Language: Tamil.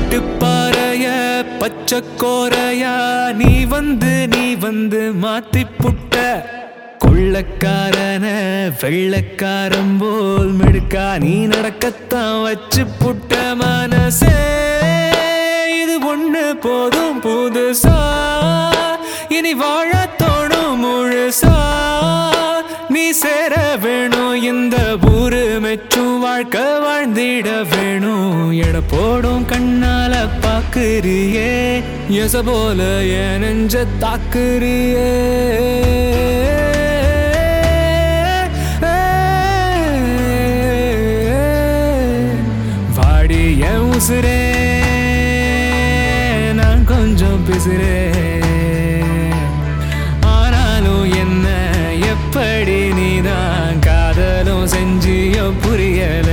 பட்டு பாறைய பச்சை கோரையா நீ வந்து நீ வந்து மாத்தி புட்ட கொள்ளக்காரன வெள்ளக்காரன் போல் மிடுக்கா நீ நடக்கத்தான் வச்சு புட்ட மனசே இது ஒண்ணு போதும் புதுசா இனி வாழ தோணும் முழுசா நீ சேர வேணும் இந்த ஊரு மெச்சும் வாழ்க்கை வாழ்ந்திட வேணும் எட போடும் கண்ணால பாக்குறியே எச போல என் நெஞ்ச தாக்குறியே வாடி என் உசுரே நான் கொஞ்சம் பிசுறேன் ஆனாலும் என்ன எப்படி நீதான் காதலும் செஞ்சியோ புரியல